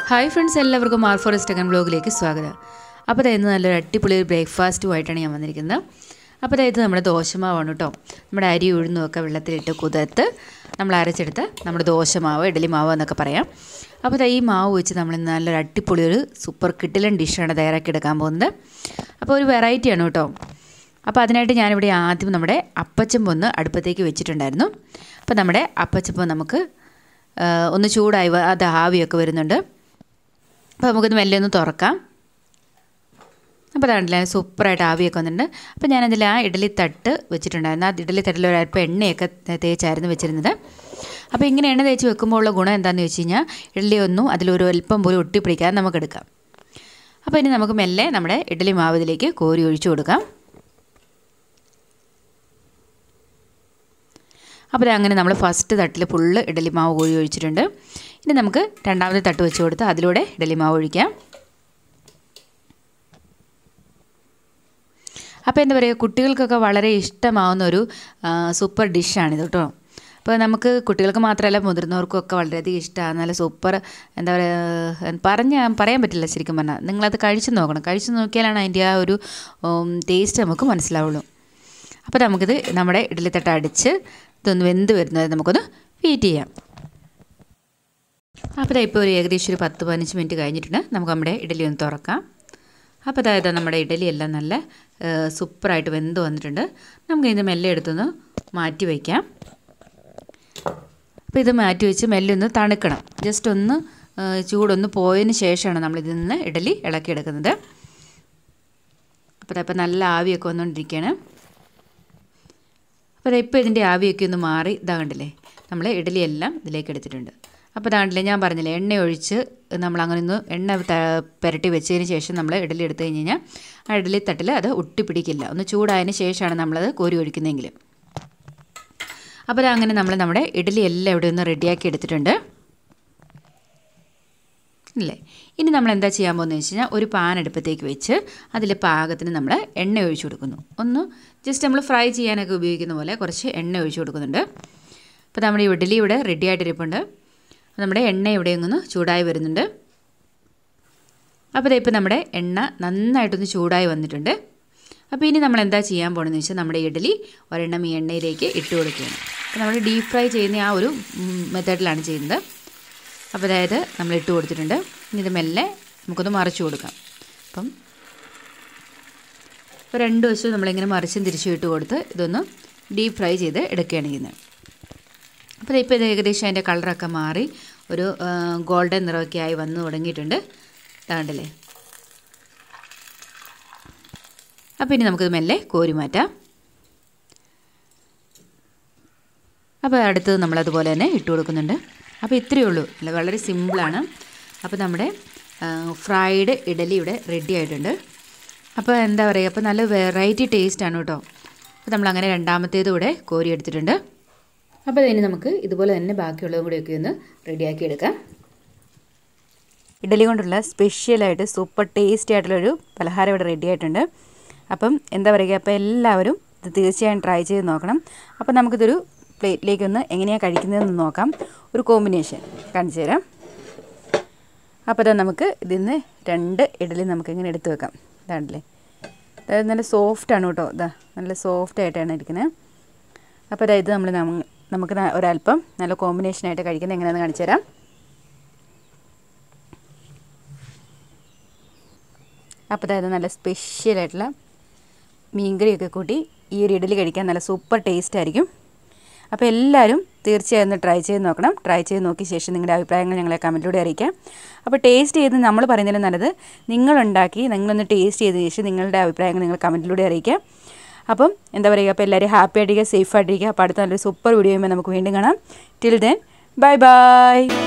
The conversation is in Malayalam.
ഹായ് ഫ്രണ്ട്സ് എല്ലാവർക്കും മാർ ഫോറസ്റ്റ് അഗൻ ബ്ലോഗിലേക്ക് സ്വാഗതം അപ്പോൾ ദാ ഇന്ന് നല്ലൊരു അടിപൊളി ഒരു ബ്രേക്ക്ഫാസ്റ്റുമായിട്ടാണ് ഞാൻ വന്നിരിക്കുന്നത് അപ്പോൾ ദാ ഇത് നമ്മുടെ ദോശമാവാണ് കേട്ടോ നമ്മുടെ അരി ഉഴുന്നും ഒക്കെ വെള്ളത്തിലിട്ട് കുതിർത്ത് നമ്മൾ അരച്ചെടുത്ത് നമ്മുടെ ദോശമാവ് ഇഡലി മാവ് എന്നൊക്കെ പറയാം അപ്പോൾ ദാ ഈ മാവ് വെച്ച് നമ്മൾ ഇന്ന് നല്ലൊരു അടിപൊളി ഒരു സൂപ്പർ കിട്ടിലൻ ഡിഷാണ് തയ്യാറാക്കി എടുക്കാൻ പോകുന്നത് അപ്പോൾ ഒരു വെറൈറ്റിയാണ് കേട്ടോ അപ്പോൾ അതിനായിട്ട് ഞാനിവിടെ ആദ്യം നമ്മുടെ അപ്പച്ചമ്പ് ഒന്ന് അടുപ്പത്തേക്ക് വെച്ചിട്ടുണ്ടായിരുന്നു അപ്പോൾ നമ്മുടെ അപ്പച്ചമ്പ് നമുക്ക് ആ, ഒന്ന് ചൂടായി വ- അത് ആവിയൊക്കെ വരുന്നുണ്ട് അപ്പോൾ നമുക്കിത് മെല്ലെ ഒന്ന് തുറക്കാം അപ്പോൾ അതാണല്ലേ സൂപ്പറായിട്ട് ആവിയൊക്കെ വന്നിട്ടുണ്ട് അപ്പോൾ ഞാനതിൽ ആ ഇഡലി തട്ട് വെച്ചിട്ടുണ്ടായിരുന്നു ആ ഇഡലി തട്ടിൽ ഒരല്പം എണ്ണയൊക്കെ തേ- തേച്ചായിരുന്നു വെച്ചിരുന്നത് അപ്പോൾ ഇങ്ങനെ എണ്ണ തേച്ച് വെക്കുമ്പോൾ ഉള്ള ഗുണം എന്താണെന്ന് വെച്ച് കഴിഞ്ഞാൽ ഇഡലി ഒന്നും അതിലൊരു അല്പം പോലും ഒട്ടിപ്പിടിക്കാതെ നമുക്ക് എടുക്കാം അപ്പോൾ ഇനി നമുക്ക് മെല്ലെ നമ്മുടെ ഇഡലി മാവ് ഇതിലേക്ക് കോരി ഒഴിച്ചു കൊടുക്കാം അപ്പോൾ അങ്ങനെ നമ്മൾ ഫസ്റ്റ് തട്ടിൽ ഫുള്ള് ഇഡലി മാവ് കോഴി ഒഴിച്ചിട്ടുണ്ട് ഇനി നമുക്ക് രണ്ടാമത്തെ തട്ട് വെച്ച് കൊടുത്ത് അതിലൂടെ ഇഡലി മാവ് ഒഴിക്കാം അപ്പോൾ എന്താ പറയുക കുട്ടികൾക്കൊക്കെ വളരെ ഇഷ്ടമാവുന്ന ഒരു ആ, സൂപ്പർ ഡിഷാണിത് കേട്ടോ അപ്പോൾ നമുക്ക് കുട്ടികൾക്ക് മാത്രമല്ല മുതിർന്നവർക്കും ഒക്കെ വളരെയധികം ഇഷ്ടമാണ് നല്ല സൂപ്പർ എന്താ പറയുക പറഞ്ഞ പറയാൻ പറ്റില്ല ശരിക്കും പറഞ്ഞാൽ നിങ്ങളത് കഴിച്ച് നോക്കണം കഴിച്ച് നോക്കിയാലാണ് അതിൻ്റെ ആ ഒരു ടേസ്റ്റ് നമുക്ക് മനസ്സിലാവുള്ളൂ അപ്പോൾ നമുക്കിത് നമ്മുടെ ഇഡ്ഡലിത്തട്ട അടിച്ച് ഇതൊന്ന് വെന്ത് വരുന്നത് നമുക്കൊന്ന് വെയിറ്റ് ചെയ്യാം അപ്പോൾ ഇതാ ഇപ്പോൾ ഒരു ഏകദേശം ഒരു പത്ത് പതിനഞ്ച് മിനിറ്റ് കഴിഞ്ഞിട്ടുണ്ട് നമുക്ക് നമ്മുടെ ഇഡലി ഒന്ന് തുറക്കാം അപ്പോൾ അതായത് നമ്മുടെ ഇഡലി എല്ലാം നല്ല ഏഹ്, സൂപ്പറായിട്ട് വെന്ത് വന്നിട്ടുണ്ട് നമുക്ക് ഇത് മെല്ലെ എടുത്തൊന്ന് മാറ്റി വയ്ക്കാം അപ്പോൾ ഇത് മാറ്റി വെച്ച് മെല്ലെ ഒന്ന് തണുക്കണം ജസ്റ്റ് ഒന്ന് ഏഹ്, ചൂടൊന്ന് പോയതിന് ശേഷമാണ് നമ്മൾ ഇതിൽ നിന്ന് ഇഡലി ഇളക്കിയെടുക്കുന്നത് അപ്പോൾ അപ്പോൾ നല്ല ആവിയൊക്കെ വന്നുകൊണ്ടിരിക്കുകയാണ് അപ്പോൾ ഇപ്പോൾ ഇതിൻ്റെ ആവിയൊക്കെ ഒന്ന് മാറി ഇതാ കണ്ടില്ലേ നമ്മൾ ഇഡലി എല്ലാം ഇതിലേക്ക് എടുത്തിട്ടുണ്ട് അപ്പോൾ ഇതാണ്ടില്ലേ ഞാൻ പറഞ്ഞില്ലേ എണ്ണ ഒഴിച്ച് നമ്മൾ അങ്ങനെ ഒന്ന് എണ്ണ ത- പുരട്ടി വെച്ചതിന് ശേഷം നമ്മൾ ഇഡലി എടുത്തു കഴിഞ്ഞ് കഴിഞ്ഞാൽ ആ ഇഡലി തട്ടിൽ അത് ഒട്ടിപ്പിടിക്കില്ല ഒന്ന് ചൂടായതിന് ശേഷമാണ് നമ്മളത് കോരി ഒഴിക്കുന്നതെങ്കിൽ അപ്പോൾ ദാ അങ്ങനെ നമ്മൾ നമ്മുടെ ഇഡലി എല്ലാം ഇവിടെ ഒന്ന് റെഡിയാക്കി എടുത്തിട്ടുണ്ട് ഇല്ലേ ഇനി നമ്മൾ എന്താ ചെയ്യാൻ പോകുന്നത് വെച്ച് കഴിഞ്ഞാൽ ഒരു പാൻ അടുപ്പത്തേക്ക് വെച്ച് അതിൽ പാകത്തിന് നമ്മൾ എണ്ണ ഒഴിച്ചു കൊടുക്കുന്നു ഒന്ന് ജസ്റ്റ് നമ്മൾ ഫ്രൈ ചെയ്യാനൊക്കെ ഉപയോഗിക്കുന്ന പോലെ കുറച്ച് എണ്ണ ഒഴിച്ചു കൊടുക്കുന്നുണ്ട് അപ്പോൾ നമ്മുടെ ഇഡലി ഇവിടെ റെഡി ആയിട്ടിരിപ്പുണ്ട് നമ്മുടെ എണ്ണ ഇവിടെ ഒന്ന് ചൂടായി വരുന്നുണ്ട് അപ്പോൾ ഇപ്പോൾ നമ്മുടെ എണ്ണ നന്നായിട്ടൊന്ന് ചൂടായി വന്നിട്ടുണ്ട് അപ്പോൾ ഇനി നമ്മൾ എന്താ ചെയ്യാൻ പോകണമെന്ന് വെച്ചാൽ നമ്മുടെ ഇഡലി ഒരെണ്ണം ഈ എണ്ണയിലേക്ക് ഇട്ട് കൊടുക്കുകയാണ് അപ്പോൾ നമ്മൾ ഡീപ് ഫ്രൈ ചെയ്യുന്ന ആ ഒരു മെത്തേഡിലാണ് ചെയ്യുന്നത് അപ്പോൾ അതായത് നമ്മൾ ഇട്ട് കൊടുത്തിട്ടുണ്ട് ഇനി ഇത് മെല്ലെ നമുക്കൊന്ന് മറിച്ച് കൊടുക്കാം അപ്പം ഇപ്പോൾ രണ്ട് വശവും നമ്മളിങ്ങനെ മറിച്ചും തിരിച്ചും ഇട്ട് കൊടുത്ത് ഇതൊന്ന് ഡീപ് ഫ്രൈ ചെയ്ത് എടുക്കുകയാണ് ചെയ്യുന്നത് അപ്പോൾ ഇപ്പോൾ ഇത് ഏകദേശം അതിൻ്റെ കളറൊക്കെ മാറി ഒരു ഗോൾഡൻ നിറമൊക്കെ ആയി വന്നു തുടങ്ങിയിട്ടുണ്ട് താണ്ടല്ലേ അപ്പോൾ ഇനി നമുക്കിത് മെല്ലെ കോരി മാറ്റാം അപ്പോൾ അടുത്തത് നമ്മളതുപോലെ തന്നെ ഇട്ട് കൊടുക്കുന്നുണ്ട് അപ്പോൾ ഇത്രയേ ഉള്ളൂ അല്ല വളരെ സിമ്പിളാണ് അപ്പോൾ നമ്മുടെ ഫ്രൈഡ് ഇഡലി ഇവിടെ റെഡി ആയിട്ടുണ്ട് അപ്പോൾ എന്താ പറയുക അപ്പോൾ നല്ല വെറൈറ്റി ടേസ്റ്റാണ് കേട്ടോ അപ്പോൾ നമ്മളങ്ങനെ രണ്ടാമത്തേത് കൂടെ കോരി എടുത്തിട്ടുണ്ട് അപ്പോൾ ഇനി നമുക്ക് ഇതുപോലെ തന്നെ ബാക്കിയുള്ളതും കൂടെയൊക്കെ ഒന്ന് റെഡിയാക്കി എടുക്കാം ഇഡലി കൊണ്ടുള്ള സ്പെഷ്യലായിട്ട് സൂപ്പർ ടേസ്റ്റി ആയിട്ടുള്ളൊരു പലഹാരം ഇവിടെ റെഡി ആയിട്ടുണ്ട് അപ്പം എന്താ പറയുക അപ്പോൾ എല്ലാവരും ഇത് തീർച്ചയായും ട്രൈ ചെയ്ത് നോക്കണം അപ്പോൾ നമുക്കിതൊരു പ്ലേറ്റിലേക്കൊന്ന് എങ്ങനെയാണ് കഴിക്കുന്നതെന്ന് നോക്കാം ഒരു കോമ്പിനേഷൻ കാണിച്ചു തരാം അപ്പോൾ ഇതാ നമുക്ക് ഇതിൽ നിന്ന് രണ്ട് ഇഡലി നമുക്ക് ഇങ്ങനെ എടുത്ത് വെക്കാം ഇതാണല്ലേ അതായത് നല്ല സോഫ്റ്റാണ് കേട്ടോ ഇതാ നല്ല സോഫ്റ്റ് ആയിട്ടാണ് ഇരിക്കുന്നത് അപ്പോൾ അതായത് നമ്മൾ നമ്മ- നമുക്ക് ന- ഒരല്പം നല്ല കോമ്പിനേഷനായിട്ട് കഴിക്കുന്നത് എങ്ങനെയാണെന്ന് കാണിച്ചു തരാം അപ്പോൾ അതായത് നല്ല സ്പെഷ്യലായിട്ടുള്ള മീൻകറിയൊക്കെ കൂട്ടി ഈ ഒരു ഇഡലി കഴിക്കാൻ നല്ല സൂപ്പർ ടേസ്റ്റ് ആയിരിക്കും അപ്പോൾ എല്ലാവരും തീർച്ചയായും ഒന്ന് ട്രൈ ചെയ്ത് നോക്കണം ട്രൈ ചെയ്ത് നോക്കിയ ശേഷം നിങ്ങളുടെ അഭിപ്രായങ്ങൾ ഞങ്ങളെ കമൻറ്റിലൂടെ അറിയിക്കാം അപ്പോൾ ടേസ്റ്റ് ചെയ്ത് നമ്മൾ പറയുന്നതിലും നല്ലത് നിങ്ങളുണ്ടാക്കി നിങ്ങളൊന്ന് ടേസ്റ്റ് ചെയ്ത ശേഷം നിങ്ങളുടെ അഭിപ്രായങ്ങൾ നിങ്ങൾ കമൻറ്റിലൂടെ അറിയിക്കാം അപ്പം എന്താ പറയുക അപ്പോൾ എല്ലാവരും ഹാപ്പി ആയിട്ടിരിക്കുക സേഫ് ആയിട്ടിരിക്കുക അപ്പോൾ അടുത്ത നല്ലൊരു സൂപ്പർ വീഡിയോയുമ്പോൾ നമുക്ക് വീണ്ടും കാണാം ടിൽ ദെൻ ബൈ ബൈ